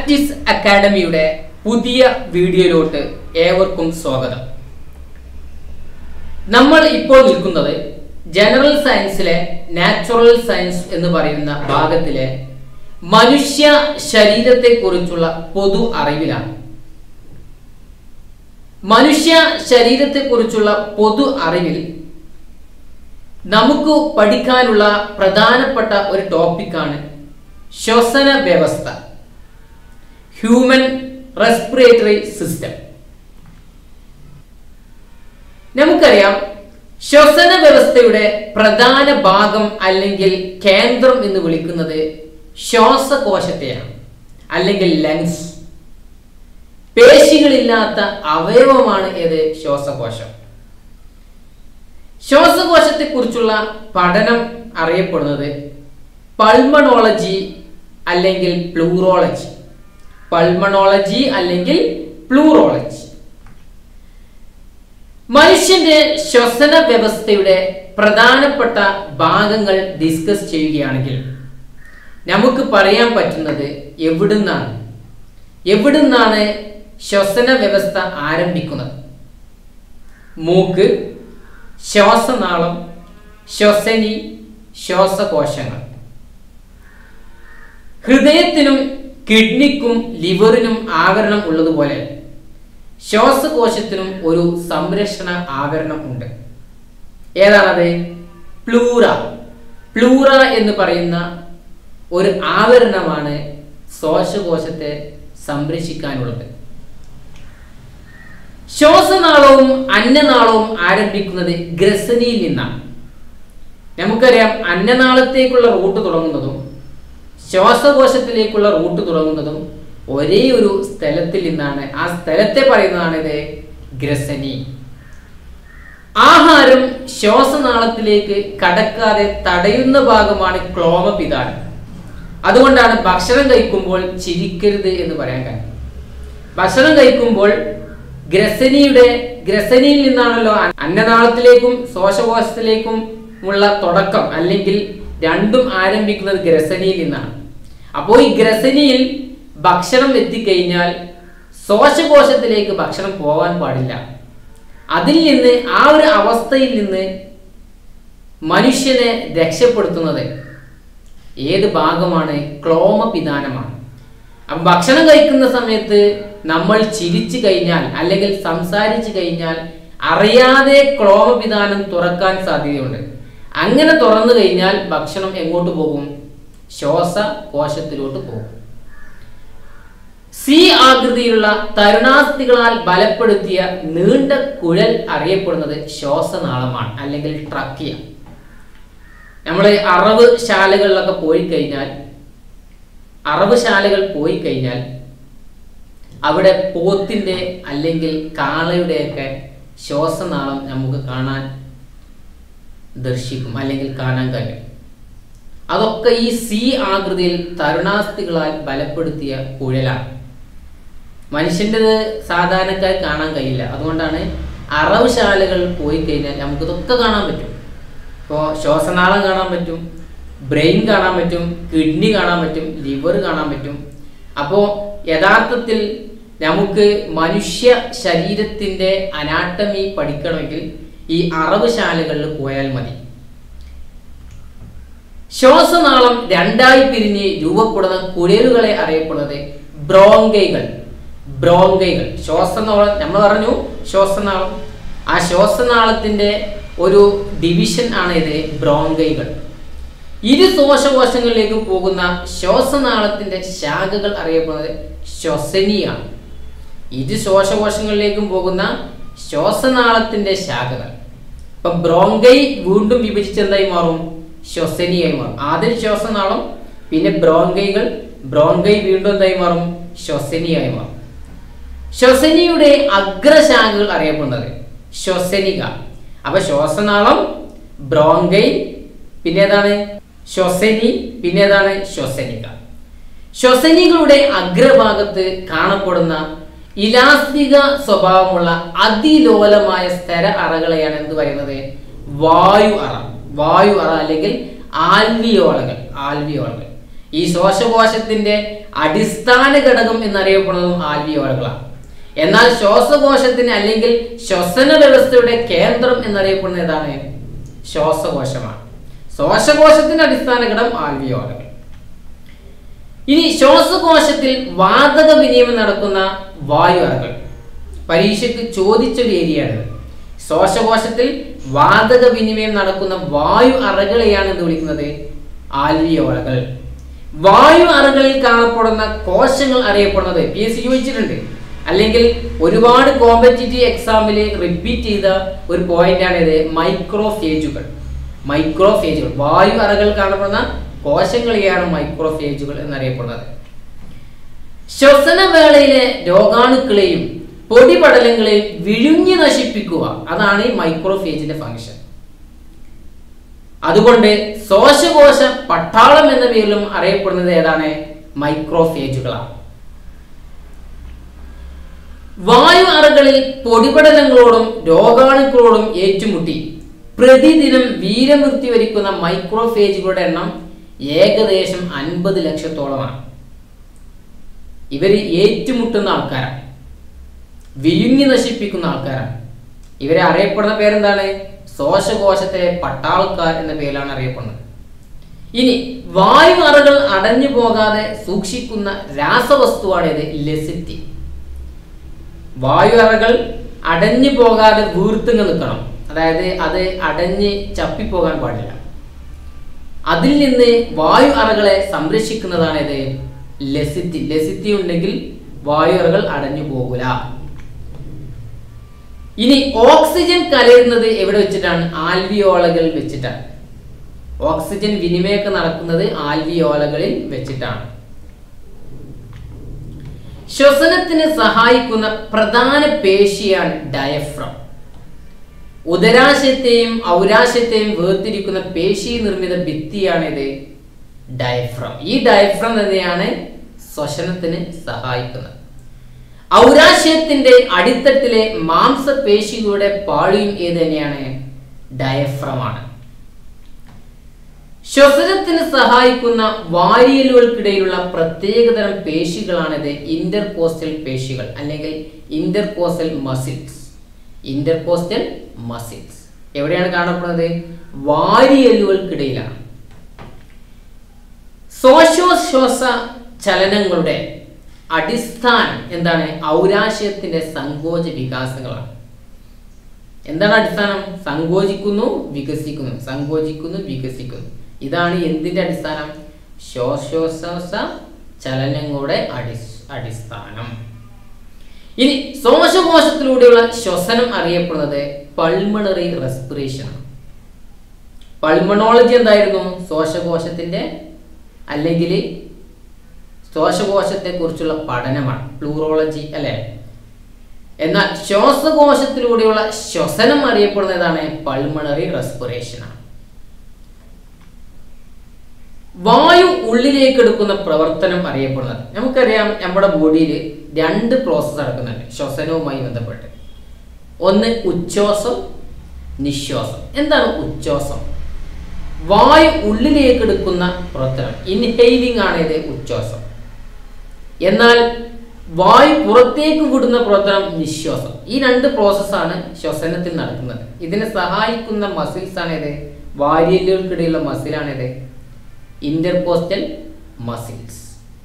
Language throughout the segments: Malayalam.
പ്രാക്ടീസ് അക്കാഡമിയുടെ പുതിയ വീഡിയോയിലോട്ട് ഏവർക്കും സ്വാഗതം നമ്മൾ ഇപ്പോൾ നിൽക്കുന്നത് ജനറൽ സയൻസിലെ നാച്ചുറൽ സയൻസ് എന്ന് പറയുന്ന ഭാഗത്തിലെ മനുഷ്യ ശരീരത്തെക്കുറിച്ചുള്ള പൊതു അറിവിലാണ് മനുഷ്യ ശരീരത്തെക്കുറിച്ചുള്ള പൊതു അറിവിൽ നമുക്ക് പഠിക്കാനുള്ള പ്രധാനപ്പെട്ട ഒരു ടോപ്പിക്കാണ് ശ്വസന വ്യവസ്ഥ ഹ്യൂമൻ റെസ്പിറേറ്ററി സിസ്റ്റം നമുക്കറിയാം ശ്വസന വ്യവസ്ഥയുടെ പ്രധാന ഭാഗം അല്ലെങ്കിൽ കേന്ദ്രം എന്ന് വിളിക്കുന്നത് ശ്വാസകോശത്തെയാണ് അല്ലെങ്കിൽ ലങ്സ് പേശികളില്ലാത്ത അവയവമാണ് ഏത് ശ്വാസകോശം ശ്വാസകോശത്തെക്കുറിച്ചുള്ള പഠനം അറിയപ്പെടുന്നത് പൾമണോളജി അല്ലെങ്കിൽ പ്ലൂറോളജി പൾമണോളജി അല്ലെങ്കിൽ പ്ലൂറോളജി മനുഷ്യന്റെ ശ്വസന വ്യവസ്ഥയുടെ പ്രധാനപ്പെട്ട ഭാഗങ്ങൾ ഡിസ്കസ് ചെയ്യുകയാണെങ്കിൽ നമുക്ക് പറയാൻ പറ്റുന്നത് എവിടുന്നാണ് എവിടുന്നാണ് ശ്വസന വ്യവസ്ഥ ആരംഭിക്കുന്നത് മൂക്ക് ശ്വാസനാളം ശ്വസനി ശ്വാസകോശങ്ങൾ ഹൃദയത്തിനും കിഡ്നിക്കും ലിവറിനും ആവരണം ഉള്ളതുപോലെ ശ്വാസകോശത്തിനും ഒരു സംരക്ഷണ ആവരണം ഉണ്ട് ഏതാണത് പ്ലൂറ പ്ലൂറ എന്ന് പറയുന്ന ഒരു ആവരണമാണ് ശ്വാസകോശത്തെ സംരക്ഷിക്കാനുള്ളത് ശ്വാസനാളവും അന്നനാളവും ആരംഭിക്കുന്നത് ഗ്രസനിയിൽ നിന്നാണ് നമുക്കറിയാം അന്നനാളത്തേക്കുള്ള റൂട്ട് തുടങ്ങുന്നതും ശ്വാസകോശത്തിലേക്കുള്ള റൂട്ട് തുടങ്ങുന്നതും ഒരേ ഒരു സ്ഥലത്തിൽ നിന്നാണ് ആ സ്ഥലത്തെ പറയുന്നതാണ് ഇത് ഗ്രസനി ആഹാരം ശ്വാസനാളത്തിലേക്ക് കടക്കാതെ തടയുന്ന ഭാഗമാണ് ക്ലോമപിതാനം അതുകൊണ്ടാണ് ഭക്ഷണം കഴിക്കുമ്പോൾ ചിരിക്കരുത് എന്ന് പറയാൻ കാരണം ഭക്ഷണം കഴിക്കുമ്പോൾ ഗ്രസനിയുടെ ഗ്രസനിയിൽ നിന്നാണല്ലോ അന്നനാളത്തിലേക്കും ശ്വാസകോശത്തിലേക്കും ഉള്ള തുടക്കം അല്ലെങ്കിൽ രണ്ടും ആരംഭിക്കുന്നത് ഗ്രസനിയിൽ നിന്നാണ് അപ്പോൾ ഈ ഗ്രസനിയിൽ ഭക്ഷണം എത്തിക്കഴിഞ്ഞാൽ ശ്വാസകോശത്തിലേക്ക് ഭക്ഷണം പോകാൻ പാടില്ല അതിൽ നിന്ന് ആ ഒരു അവസ്ഥയിൽ നിന്ന് മനുഷ്യനെ രക്ഷപ്പെടുത്തുന്നത് ഏത് ഭാഗമാണ് ക്ലോമപിതാനമാണ് അപ്പം ഭക്ഷണം കഴിക്കുന്ന സമയത്ത് നമ്മൾ ചിരിച്ചു കഴിഞ്ഞാൽ അല്ലെങ്കിൽ സംസാരിച്ചു കഴിഞ്ഞാൽ അറിയാതെ ക്ലോമപിതാനം തുറക്കാൻ സാധ്യതയുണ്ട് അങ്ങനെ തുറന്നു കഴിഞ്ഞാൽ ഭക്ഷണം എങ്ങോട്ട് പോകും ശ്വാസകോശത്തിലോട്ട് പോകും സി ആകൃതിയിലുള്ള തരുണാസ്ഥികളാൽ ബലപ്പെടുത്തിയ നീണ്ട കുഴൽ അറിയപ്പെടുന്നത് ശ്വാസനാളമാണ് അല്ലെങ്കിൽ ട്രക്കിയ നമ്മൾ അറവ് ശാലകളിലൊക്കെ പോയി കഴിഞ്ഞാൽ അറവ് ശാലകൾ പോയി കഴിഞ്ഞാൽ അവിടെ പോത്തിന്റെ അല്ലെങ്കിൽ കാളയുടെയൊക്കെ ശ്വാസനാളം നമുക്ക് കാണാൻ ദർശിക്കും അല്ലെങ്കിൽ കാണാൻ കഴിയും അതൊക്കെ ഈ സി ആകൃതിയിൽ തരുണാസ്ഥികളാൽ ബലപ്പെടുത്തിയ കുഴലാണ് മനുഷ്യൻ്റെത് സാധാരണക്കാർ കാണാൻ കഴിയില്ല അതുകൊണ്ടാണ് അറവ് ശാലകൾ പോയി കഴിഞ്ഞാൽ നമുക്ക് ഇതൊക്കെ കാണാൻ പറ്റും ഇപ്പോൾ ശ്വാസനാളം കാണാൻ പറ്റും ബ്രെയിൻ കാണാൻ പറ്റും കിഡ്നി കാണാൻ പറ്റും ലിവർ കാണാൻ പറ്റും അപ്പോൾ യഥാർത്ഥത്തിൽ നമുക്ക് മനുഷ്യ ശരീരത്തിൻ്റെ അനാട്ടമി പഠിക്കണമെങ്കിൽ ഈ അറവ് ശാലകളിൽ പോയാൽ മതി ശ്വാസനാളം രണ്ടായി പിരിഞ്ഞ് രൂപപ്പെടുന്ന കുഴലുകളെ അറിയപ്പെടുന്നത് ബ്രോങ്കൈകൾ ബ്രോങ്കൈകൾ ശ്വാസനാളം നമ്മൾ പറഞ്ഞു ശ്വാസനാളം ആ ശ്വാസനാളത്തിന്റെ ഒരു ഡിവിഷൻ ആണ് ഇത് ബ്രോങ്കൈകൾ ഇരു ശ്വാസകോശങ്ങളിലേക്കും പോകുന്ന ശ്വാസനാളത്തിന്റെ ശാഖകൾ അറിയപ്പെടുന്നത് ശ്വസനിയാണ് ഇരു ശ്വാസകോശങ്ങളിലേക്കും പോകുന്ന ശ്വാസനാളത്തിന്റെ ശാഖകൾ ഇപ്പം ബ്രോങ്കൈ വീണ്ടും വിഭജിച്ച് എന്തായി മാറും ശ്വസനിയായി മാറും ആദ്യം ശ്വാസനാളം പിന്നെ ബ്രോങ്കൈകൾ ബ്രോങ്കൈ വീണ്ടും എന്തായി മാറും ശ്വസനിയായി മാറും ശ്വസനിയുടെ അഗ്രശാഖകൾ അറിയപ്പെടുന്നത് ശ്വസനിക അപ്പൊ ശ്വാസനാളം ബ്രോങ്കൈ പിന്നെ ഏതാണ് ശ്വസനി പിന്നെ ഏതാണ് ശ്വസനിക ശ്വസനികളുടെ അഗ്രഭാഗത്ത് കാണപ്പെടുന്ന ഇലാസ്തിക സ്വഭാവമുള്ള അതിലോലമായ സ്ഥര അറകളെയാണ് എന്ത് പറയുന്നത് വായു അറ വായു അറ അല്ലെങ്കിൽ ആൽവിയോളകൾ ആൽവിയോളകൾ ഈ ശ്വാസകോശത്തിന്റെ അടിസ്ഥാന ഘടകം എന്നറിയപ്പെടുന്നതും ആൽവിയോളകളാണ് എന്നാൽ ശ്വാസകോശത്തിന് അല്ലെങ്കിൽ ശ്വസന വ്യവസ്ഥയുടെ കേന്ദ്രം എന്നറിയപ്പെടുന്ന ഏതാണ് ശ്വാസകോശമാണ് ശ്വാസകോശത്തിന്റെ അടിസ്ഥാന ഘടകം ആൽവിയോളകൾ ഇനി ശ്വാസകോശത്തിൽ വാതക വിനിമയം നടക്കുന്ന വായു അറകൾ പരീക്ഷയ്ക്ക് ചോദിച്ചൊരു ഏരിയയാണ് ശ്വാസകോശത്തിൽ വാതക വിനിമയം നടക്കുന്ന വായു അറകളെയാണ് എന്ത് വിളിക്കുന്നത് ആൽവിയോളകൾ വായു അറകളിൽ കാണപ്പെടുന്ന കോശങ്ങൾ അറിയപ്പെടുന്നത് പി എസ് സി ചോദിച്ചിട്ടുണ്ട് അല്ലെങ്കിൽ ഒരുപാട് കോമ്പറ്റീറ്റീവ് എക്സാമിൽ റിപ്പീറ്റ് ചെയ്ത ഒരു പോയിന്റാണ് ഇത് മൈക്രോഫേജുകൾ മൈക്രോഫേജുകൾ വായു അറകൾ കാണപ്പെടുന്ന കോശങ്ങളെയാണ് മൈക്രോഫേജുകൾ എന്നറിയപ്പെടുന്നത് ശ്വസനവേളയിലെ രോഗാണുക്കളെയും പൊടിപടലങ്ങളെയും വിഴുങ്ങി നശിപ്പിക്കുക അതാണ് ഈ മൈക്രോഫേജിന്റെ ഫംഗ്ഷൻ അതുകൊണ്ട് ശ്വാസകോശ പട്ടാളം എന്ന പേരിലും അറിയപ്പെടുന്നത് ഏതാണ് മൈക്രോഫേജുകളാണ് വായു അറകളിൽ പൊടിപടലങ്ങളോടും രോഗാണുക്കളോടും ഏറ്റുമുട്ടി പ്രതിദിനം വീരമൃത്യു വരിക്കുന്ന മൈക്രോഫേജുകളുടെ എണ്ണം ഏകദേശം അൻപത് ലക്ഷത്തോളമാണ് ഇവർ ഏറ്റുമുട്ടുന്ന ആൾക്കാരാണ് വിഴുങ്ങി നശിപ്പിക്കുന്ന ആൾക്കാരാണ് ഇവരെ അറിയപ്പെടുന്ന പേരെന്താണ് ശ്വാസകോശത്തിലെ പട്ടാൾക്കാർ എന്ന പേരിലാണ് അറിയപ്പെടുന്നത് ഇനി വായു അറകൾ അടഞ്ഞു പോകാതെ സൂക്ഷിക്കുന്ന രാസവസ്തുവാണ് ഇത് ലെസിറ്റി വായു അറകൾ അടഞ്ഞു പോകാതെ വീർത്തുങ്ങ് നിൽക്കണം അതായത് അത് അടഞ്ഞ് ചപ്പിപ്പോകാൻ പാടില്ല അതിൽ നിന്ന് വായു അറകളെ സംരക്ഷിക്കുന്നതാണ് ഇത് ലെസിറ്റി ലെസിറ്റി ഉണ്ടെങ്കിൽ വായു അറകൾ അടഞ്ഞു പോകൂല ഇനി ഓക്സിജൻ കലരുന്നത് എവിടെ വെച്ചിട്ടാണ് ആൽവിയോളകൾ വെച്ചിട്ടാണ് ഓക്സിജൻ വിനിമയമൊക്കെ നടക്കുന്നത് ആൽവിയോളകളിൽ വെച്ചിട്ടാണ് ശ്വസനത്തിന് സഹായിക്കുന്ന പ്രധാന പേശിയാണ് ഡയഫ്രം ഉദരാശയത്തെയും ഔരാശയത്തെയും വേർതിരിക്കുന്ന പേശി നിർമ്മിത ഭിത്തിയാണിത് ഡയഫ്രം ഈ ഡയഫ്രം തന്നെയാണ് ശ്വസനത്തിന് സഹായിക്കുന്നത് ഔരാശയത്തിന്റെ അടിത്തട്ടിലെ മാംസപേശികളുടെ പാളിയും ഏത് തന്നെയാണ് ഡയഫ്രമാണ് ശ്വസനത്തിന് സഹായിക്കുന്ന വാരിയലുകൾക്കിടയിലുള്ള പ്രത്യേകതരം പേശികളാണിത് ഇന്റർകോസ്റ്റൽ പേശികൾ അല്ലെങ്കിൽ ഇന്റർകോസ്റ്റൽ മസിൽസ് ഇന്റർകോസ്റ്റൽ മസിൽസ് എവിടെയാണ് കാണപ്പെടുന്നത് വാരിയലുകൾക്കിടയിലാണ് ശ്വാസോച്ഛ്വാസ ചലനങ്ങളുടെ അടിസ്ഥാനം എന്താണ് ഔരാശയത്തിന്റെ സങ്കോച വികാസങ്ങളാണ് എന്താണ് അടിസ്ഥാനം സങ്കോചിക്കുന്നു വികസിക്കുന്നു സങ്കോചിക്കുന്നു വികസിക്കുന്നു ഇതാണ് എന്തിന്റെ അടിസ്ഥാനം ശ്വാസോച്ഛ്വാസ ചലനങ്ങളുടെ അടി അടിസ്ഥാനം ഇനി ശ്വാസകോശത്തിലൂടെയുള്ള ശ്വസനം അറിയപ്പെടുന്നത് പൾമണറി റെസ്പിറേഷൻ ആണ് പൾമണോളജി എന്തായിരുന്നു ശ്വാസകോശത്തിന്റെ അല്ലെങ്കിൽ ശ്വാസകോശത്തെ കുറിച്ചുള്ള പഠനമാണ് പ്ലൂറോളജി അല്ലെ എന്നാൽ ശ്വാസകോശത്തിലൂടെയുള്ള ശ്വസനം അറിയപ്പെടുന്നതാണ് പൾമണറി റെസ്പിറേഷൻ ആണ് വായു ഉള്ളിലേക്ക് എടുക്കുന്ന പ്രവർത്തനം അറിയപ്പെടുന്നത് നമുക്കറിയാം നമ്മുടെ ബോഡിയിൽ രണ്ട് പ്രോസസ്സ് നടക്കുന്നുണ്ട് ശ്വസനവുമായി ബന്ധപ്പെട്ട് ഒന്ന് ഉച്ഛ്വാസം നിശ്വാസം എന്താണ് ഉച്ഛ്വാസം വായു ഉള്ളിലേക്ക് എടുക്കുന്ന പ്രവർത്തനം ഇൻഹെയിലിംഗ് ആണ് ഇത് ഉച്ഛ്വാസം എന്നാൽ വായു പുറത്തേക്ക് വിടുന്ന പ്രവർത്തനം നിശ്വാസം ഈ രണ്ട് പ്രോസസ്സാണ് ശ്വസനത്തിൽ നടക്കുന്നത് ഇതിനെ സഹായിക്കുന്ന മസിൽസ് ആണ് ഇത് വാരിയലുകൾക്കിടയിലുള്ള മസിലാണിത് ഇന്റർപോസ്റ്റൽ മസിൽസ്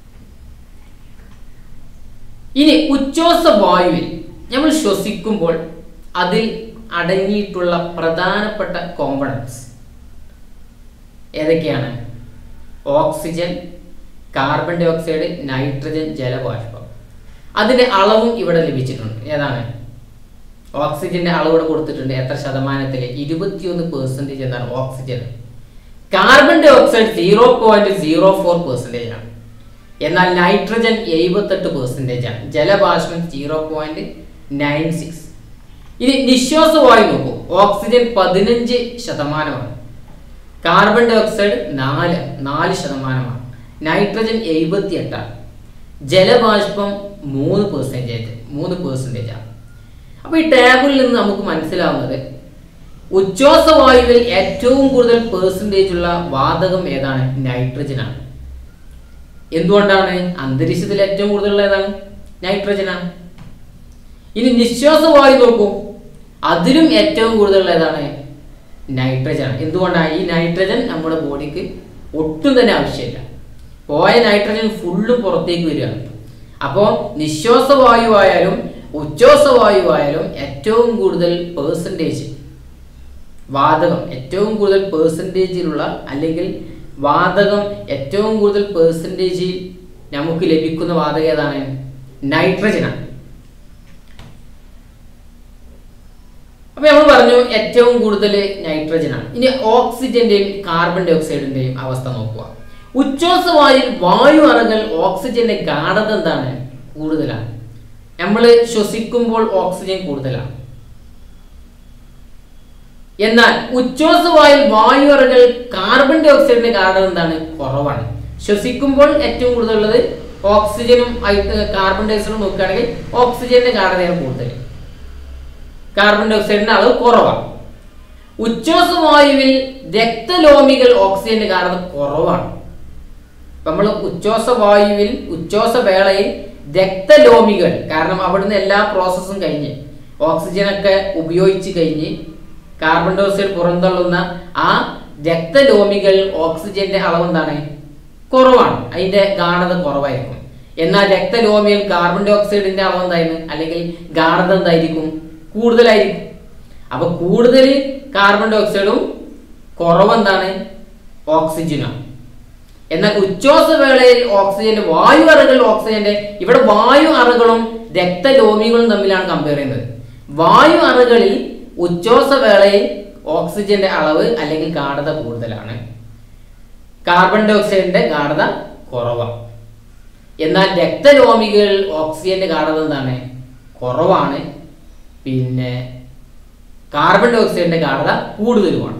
ഇനി ഉച്ഛ്വാസ വായുവിൽ നമ്മൾ ശ്വസിക്കുമ്പോൾ അതിൽ അടങ്ങിയിട്ടുള്ള പ്രധാനപ്പെട്ട കോമ്പണൻസ് ഏതൊക്കെയാണ് oxygen carbon dye dioxide nitrogen ജലബാഷ്പം അതിന്റെ അളവും ഇവിടെ ലഭിച്ചിട്ടുണ്ട് ഏതാണ് ഓക്സിജന്റെ അളവ് ഇവിടെ കൊടുത്തിട്ടുണ്ട് എത്ര ശതമാനത്തിൽ ഇരുപത്തിയൊന്ന് പെർസെൻറ്റേജ് എന്നാണ് oxygen carbon dye dioxide zero point zero four percentage ആണ് എന്നാൽ നൈട്രജൻ എഴുപത്തെട്ട് പെർസെൻറ്റേജ് ആണ് ജലബാഷ്പം സീറോ പോയിന്റ് നയൻ സിക്സ് ഇനി നിശ്വാസവായു നോക്കൂ ഓക്സിജൻ പതിനഞ്ച് ശതമാനമാണ് കാർബൺ ഡൈ ഓക്സൈഡ് നാല് നാല് ശതമാനമാണ് നൈട്രജൻ എഴുപത്തി എട്ടാണ് ജലബാഷ്പം മൂന്ന് പെർസെൻറ്റേജ് മൂന്ന് പെർസെൻറ്റേജ് ആണ് അപ്പോൾ ഈ ടേബിളിൽ നിന്ന് നമുക്ക് മനസ്സിലാവുന്നത് ഉച്ഛ്വാസവായുവിൽ ഏറ്റവും കൂടുതൽ പെർസെൻറ്റേജ് ഉള്ള വാതകം ഏതാണ് നൈട്രജൻ ആണ് എന്തുകൊണ്ടാണ് അന്തരീക്ഷത്തിൽ ഏറ്റവും കൂടുതലുള്ള ഏതാണ് നൈട്രജനാണ് ഇനി നിശ്വാസവായു നോക്കൂ അതിലും ഏറ്റവും കൂടുതലുള്ള ഏതാണ് നൈട്രജൻ ആണ് എന്തുകൊണ്ടാണ് ഈ നൈട്രജൻ നമ്മുടെ ബോഡിക്ക് ഒട്ടും തന്നെ ആവശ്യമില്ല പോയ നൈട്രജൻ ഫുള്ള് പുറത്തേക്ക് വരികയാണ് അപ്പോൾ നിശ്വാസവായു ആയാലും ഉച്ഛ്വാസവായു ആയാലും ഏറ്റവും കൂടുതൽ പേഴ്സൻറ്റേജ് വാതകം ഏറ്റവും കൂടുതൽ പേഴ്സൻറ്റേജിലുള്ള അല്ലെങ്കിൽ വാതകം ഏറ്റവും കൂടുതൽ പേഴ്സൻറ്റേജിൽ നമുക്ക് ലഭിക്കുന്ന വാതകം ഏതാണ് നൈട്രജനാണ് അപ്പൊ നമ്മൾ പറഞ്ഞു ഏറ്റവും കൂടുതൽ നൈട്രജനാണ് ഇനി ഓക്സിജന്റെയും കാർബൺ ഡൈ ഓക്സൈഡിന്റെയും അവസ്ഥ നോക്കുക ഉച്ഛ്വാസവായുവിൽ വായു അറകൾ ഓക്സിജന്റെ ഗാഠത എന്താണ് കൂടുതലാണ് നമ്മൾ ശ്വസിക്കുമ്പോൾ ഓക്സിജൻ കൂടുതലാണ് എന്നാൽ ഉച്ഛ്വാസവായുവിൽ വായു അറകൾ കാർബൺ ഡൈ ഓക്സൈഡിന്റെ ഗാഠത എന്താണ് കുറവാണ് ശ്വസിക്കുമ്പോൾ ഏറ്റവും കൂടുതലുള്ളത് ഓക്സിജനും ആയിട്ട് കാർബൺ ഡൈ ഓക്സൈഡും നോക്കുകയാണെങ്കിൽ ഓക്സിജന്റെ ഗാഠതയാണ് കൂടുതൽ കാർബൺ ഡൈ ഓക്സൈഡിന്റെ അളവ് കുറവാണ് ഉച്ഛ്വാസവായുവിൽ രക്തലോമികൾ ഓക്സിജന്റെ ഗാഠത കുറവാണ് നമ്മൾ ഉച്ഛ്വാസവായുവിൽ ഉച്ഛ്വാസവേളയിൽ രക്തലോമികൾ കാരണം അവിടുന്ന് എല്ലാ പ്രോസസ്സും കഴിഞ്ഞ് ഓക്സിജനൊക്കെ ഉപയോഗിച്ച് കഴിഞ്ഞ് കാർബൺ ഡൈ ഓക്സൈഡ് പുറന്തള്ളുന്ന ആ രക്തലോമികൾ ഓക്സിജന്റെ അളവ് എന്താണ് കുറവാണ് അതിന്റെ ഗാഠത കുറവായിരിക്കും എന്നാൽ രക്തലോമിയിൽ കാർബൺ ഡൈ ഓക്സൈഡിന്റെ അളവ് എന്തായിരുന്നു അല്ലെങ്കിൽ ഗാഠത എന്തായിരിക്കും കൂടുതലായിരിക്കും അപ്പൊ കൂടുതൽ കാർബൺ ഡൈ ഓക്സൈഡും കുറവെന്താണ് ഓക്സിജനാണ് എന്നാൽ ഉച്ഛ്വാസവേളയിൽ ഓക്സിജന്റെ വായു അറകൾ ഓക്സിജന്റെ ഇവിടെ വായു അറകളും രക്തലോമികളും തമ്മിലാണ് കമ്പയർ ചെയ്യുന്നത് വായു അറകളിൽ ഉച്ഛ്വാസവേളയിൽ ഓക്സിജന്റെ അളവ് അല്ലെങ്കിൽ ഗാഠത കൂടുതലാണ് കാർബൺ ഡൈ ഓക്സൈഡിന്റെ ഗാഠത കുറവാണ് എന്നാൽ രക്തലോമികൾ ഓക്സിജന്റെ ഗാഠത എന്താണ് കുറവാണ് പിന്നെ കാർബൺ ഡൈ ഓക്സൈഡിന്റെ ഗാഠത കൂടുതലുമാണ്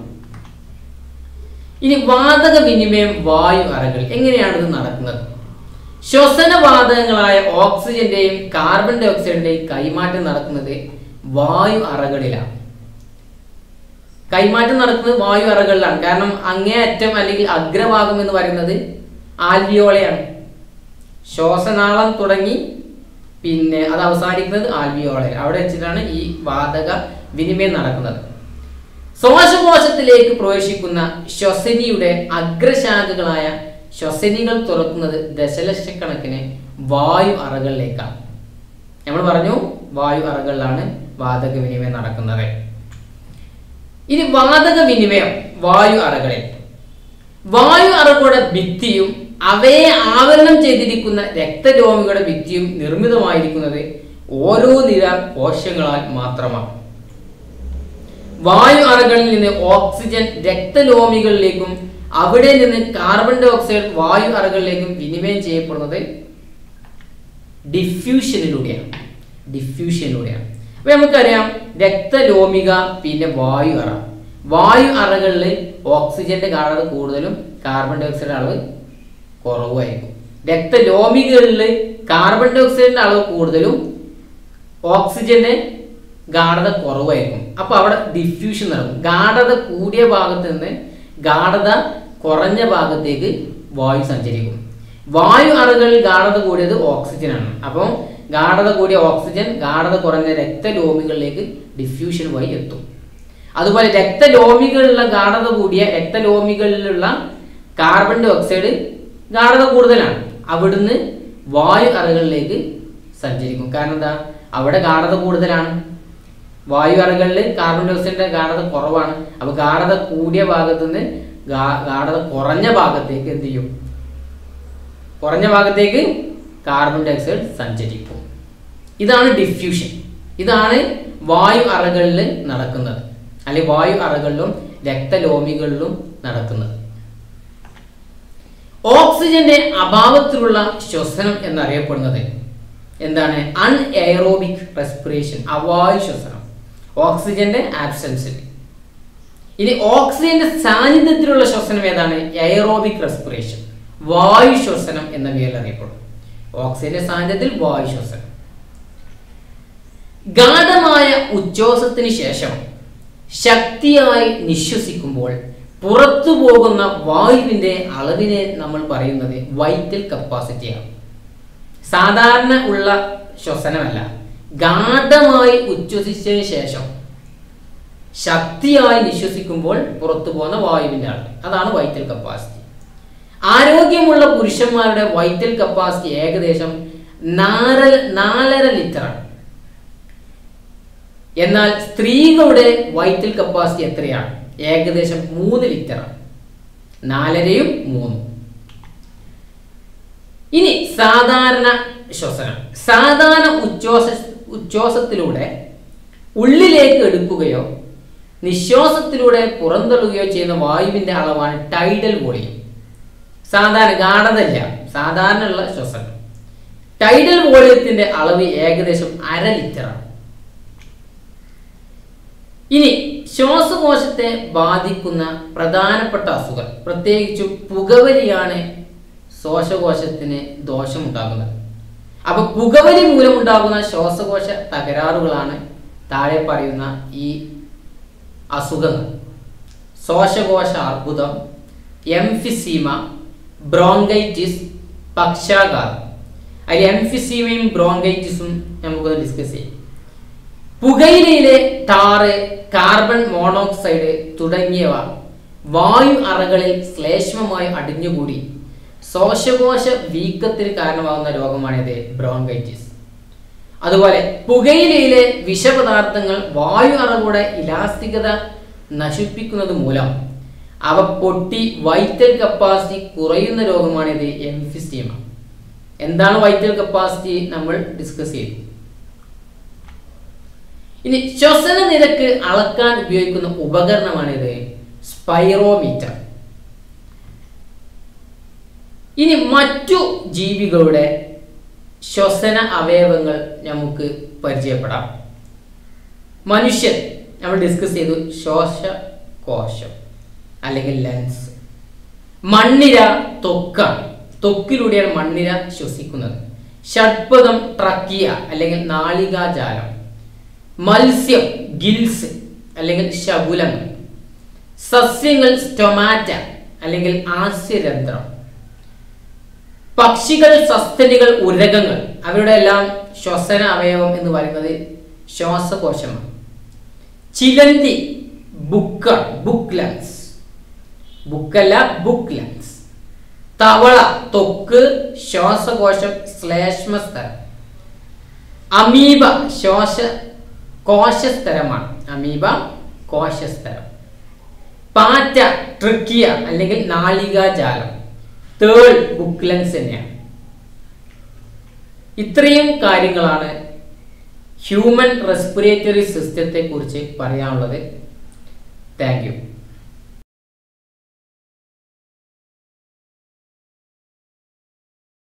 ഇനി വാതക വിനിമയം വായു അറകൾ എങ്ങനെയാണ് ഇത് നടക്കുന്നത് ശ്വസന വാതകങ്ങളായ ഓക്സിജന്റെയും കാർബൺ ഡൈ ഓക്സൈഡിന്റെയും കൈമാറ്റം നടക്കുന്നത് വായു അറകളിലാണ് കൈമാറ്റം നടക്കുന്നത് വായു അറകളിലാണ് കാരണം അങ്ങേയറ്റം അല്ലെങ്കിൽ അഗ്രഭാഗം എന്ന് പറയുന്നത് ആൽവിയോളയാണ് ശ്വാസനാളം തുടങ്ങി പിന്നെ അത് അവസാനിക്കുന്നത് ആൽവിയോളയിൽ അവിടെ വെച്ചിട്ടാണ് ഈ വാതക വിനിമയം നടക്കുന്നത് ശ്വാസകോശത്തിലേക്ക് പ്രവേശിക്കുന്ന ശ്വസനിയുടെ അഗ്രശാഖകളായ ശ്വസനികൾ തുറക്കുന്നത് ദശലക്ഷക്കണക്കിന് വായു അറകളിലേക്കാണ് നമ്മൾ പറഞ്ഞു വായു അറകളിലാണ് വാതക വിനിമയം നടക്കുന്നത് ഇനി വാതക വിനിമയം വായു അറകളിൽ വായു അറകളുടെ ഭിത്തിയും അവയെ ആവരണം ചെയ്തിരിക്കുന്ന രക്തരോമികളുടെ ഭിത്തിയും നിർമ്മിതമായിരിക്കുന്നത് ഓരോ നിര കോശങ്ങളാൽ മാത്രമാണ് വായു അറകളിൽ നിന്ന് ഓക്സിജൻ രക്തലോമികളിലേക്കും അവിടെ നിന്ന് കാർബൺ ഡൈ ഓക്സൈഡ് വായു അറകളിലേക്കും വിനിമയം ചെയ്യപ്പെടുന്നത് ഡിഫ്യൂഷനിലൂടെയാണ് ഡിഫ്യൂഷനിലൂടെയാണ് അപ്പൊ നമുക്കറിയാം രക്തലോമിക പിന്നെ വായു അറ വായു അറകളിൽ ഓക്സിജന്റെ ഗാഠത കൂടുതലും കാർബൺ ഡൈ ഓക്സൈഡ് അളവ് കുറവായിരിക്കും രക്തലോമികളിൽ കാർബൺ ഡൈ ഓക്സൈഡിന്റെ അളവ് കൂടുതലും ഓക്സിജന്റെ ഗാഠത കുറവായിരിക്കും അപ്പൊ അവിടെ ഡിഫ്യൂഷൻ നടക്കും ഗാഠത കൂടിയ ഭാഗത്ത് നിന്ന് ഗാഠത കുറഞ്ഞ ഭാഗത്തേക്ക് വായു സഞ്ചരിക്കും വായു അറകളിൽ ഗാഠത കൂടിയത് ഓക്സിജനാണ് അപ്പം ഗാഠത കൂടിയ ഓക്സിജൻ ഗാഠത കുറഞ്ഞ രക്തലോമികളിലേക്ക് ഡിഫ്യൂഷൻ വഴി എത്തും അതുപോലെ രക്തലോമികളിലുള്ള ഗാഠത കൂടിയ രക്തലോമികളിലുള്ള കാർബൺ ഡൈ ഓക്സൈഡ് ഗാഠത കൂടുതലാണ് അവിടുന്ന് വായു അറകളിലേക്ക് സഞ്ചരിക്കും കാരണം എന്താ അവിടെ ഗാഠത കൂടുതലാണ് വായു അറകളിൽ കാർബൺ ഡൈ ഓക്സൈഡിന്റെ ഗാഠത കുറവാണ് അപ്പൊ ഗാഠത കൂടിയ ഭാഗത്തു നിന്ന് ഗാ- ഗാഠത കുറഞ്ഞ ഭാഗത്തേക്ക് എന്ത് ചെയ്യും കുറഞ്ഞ ഭാഗത്തേക്ക് കാർബൺ ഡൈ ഓക്സൈഡ് സഞ്ചരിക്കും ഇതാണ് ഡിഫ്യൂഷൻ ഇതാണ് വായു അറകളിൽ നടക്കുന്നത് അല്ലെങ്കിൽ വായു അറകളിലും രക്തലോമികളിലും നടക്കുന്നത് ഓക്സിജന്റെ അഭാവത്തിലുള്ള ശ്വസനം എന്നറിയപ്പെടുന്നത് എന്താണ് അൺ എയറോബിക് റെസ്പിറേഷൻ അവായു ശ്വസനം ഓക്സിജന്റെ ആബ്സെൻസിൽ ഇനി ഓക്സിജന്റെ സാന്നിധ്യത്തിലുള്ള ശ്വസനം ഏതാണ് എയറോബിക് റെസ്പിറേഷൻ വായു ശ്വസനം എന്ന പേരിൽ അറിയപ്പെടും ഓക്സിജന്റെ സാന്നിധ്യത്തിൽ വായു ശ്വസനം ഗാഠമായ ഉച്ഛ്വാസത്തിന് ശേഷം ശക്തിയായി നിശ്വസിക്കുമ്പോൾ പുറത്തു പോകുന്ന വായുവിന്റെ അളവിനെ നമ്മൾ പറയുന്നത് വൈറ്റൽ കപ്പാസിറ്റിയാണ് സാധാരണ ഉള്ള ശ്വസനമല്ല ഗാഠമായി ഉച്ഛ്വസിച്ചതിന് ശേഷം ശക്തിയായി നിശ്വസിക്കുമ്പോൾ പുറത്തു പോകുന്ന വായുവിന്റെ അളവ് അതാണ് വൈറ്റൽ കപ്പാസിറ്റി ആരോഗ്യമുള്ള പുരുഷന്മാരുടെ വൈറ്റൽ കപ്പാസിറ്റി ഏകദേശം നാല് നാലര ലിറ്ററാണ് എന്നാൽ സ്ത്രീകളുടെ വൈറ്റൽ കപ്പാസിറ്റി എത്രയാണ് ഏകദേശം മൂന്ന് ലിറ്ററാണ് നാലരയും മൂന്നും ഇനി സാധാരണ ശ്വസനം സാധാരണ ഉച്ഛ്വാസ ഉച്ഛ്വാസത്തിലൂടെ ഉള്ളിലേക്ക് എടുക്കുകയോ നിശ്വാസത്തിലൂടെ പുറന്തള്ളുകയോ ചെയ്യുന്ന വായുവിന്റെ അളവാണ് ടൈഡൽ വോളിയം സാധാരണ ഗാഠതല്ല സാധാരണ ഉള്ള ശ്വസനം ടൈഡൽ വോളിയത്തിന്റെ അളവ് ഏകദേശം അര ലിറ്ററാണ് ഇനി ശ്വാസകോശത്തെ ബാധിക്കുന്ന പ്രധാനപ്പെട്ട അസുഖം പ്രത്യേകിച്ചും പുകവലിയാണ് ശ്വാസകോശത്തിന് ദോഷമുണ്ടാകുന്നത് അപ്പൊ പുകവലി മൂലമുണ്ടാകുന്ന ശ്വാസകോശ തകരാറുകളാണ് താഴെ പറയുന്ന ഈ അസുഖങ്ങൾ ശ്വാസകോശ അർബുദം എംഫിസീമ ബ്രോങ്കൈറ്റിസ് പക്ഷാഘാതം അതിൽ എംഫിസീമയും ബ്രോങ്കൈറ്റിസും നമുക്കൊന്ന് ഡിസ്കസ് ചെയ്യാം പുകയിലയിലെ ടാറ് കാർബൺ മോണോക്സൈഡ് തുടങ്ങിയവ വായു അറകളിൽ ശ്ലേഷ്മമായി അടിഞ്ഞുകൂടി ശ്വാസകോശ വീക്കത്തിന് കാരണമാകുന്ന രോഗമാണിത് ബ്രോങ്കൈറ്റിസ് അതുപോലെ പുകയിലയിലെ വിഷപദാർത്ഥങ്ങൾ വായു അറകളുടെ ഇലാസ്തികത നശിപ്പിക്കുന്നത് മൂലം അവ പൊട്ടി വൈറ്റൽ കപ്പാസിറ്റി കുറയുന്ന രോഗമാണിത് എംഫിസ്റ്റീമ എന്താണ് വൈറ്റൽ കപ്പാസിറ്റി നമ്മൾ ഡിസ്കസ് ചെയ്തു ഇനി ശ്വസന നിരക്ക് അളക്കാൻ ഉപയോഗിക്കുന്ന ഉപകരണമാണിത് സ്പൈറോമീറ്റർ ഇനി മറ്റു ജീവികളുടെ ശ്വസന അവയവങ്ങൾ നമുക്ക് പരിചയപ്പെടാം മനുഷ്യൻ നമ്മൾ ഡിസ്കസ് ചെയ്തു ശ്വാസകോശം അല്ലെങ്കിൽ ലങ്സ് മണ്ണിര ത്വക്കാണ് ത്വക്കിലൂടെയാണ് മണ്ണിര ശ്വസിക്കുന്നത് ഷഡ്പദം ട്രക്കിയ അല്ലെങ്കിൽ നാളികാജാലം മത്സ്യം ഗിൽസ് അല്ലെങ്കിൽ ശകുലങ്ങൾ സസ്യങ്ങൾ സ്റ്റൊമാറ്റ അല്ലെങ്കിൽ ആസ്യരന്ധ്രം പക്ഷികൾ സസ്തനികൾ ഉരകങ്ങൾ അവരുടെ എല്ലാം ശ്വസന അവയവം എന്ന് പറയുന്നത് ശ്വാസകോശമാണ് ചിലന്തി ബുക്ക ബുക്ക് ലങ്സ് ബുക്കല്ല ബുക്ക് ലങ്സ് തവള ത്വക്ക് ശ്വാസകോശം ശ്ലേഷ്മസ്തരം അമീബ ശ്വാസ കോശസ്തരമാണ് അമീബ കോശസ്തരം പാറ്റ ട്രിക്കിയ അല്ലെങ്കിൽ നാളികാജാലം തേൾ ബുക്ക് ലങ്സ് തന്നെയാണ് ഇത്രയും കാര്യങ്ങളാണ് ഹ്യൂമൻ റെസ്പിറേറ്ററി സിസ്റ്റത്തെ കുറിച്ച് പറയാനുള്ളത് താങ്ക് യു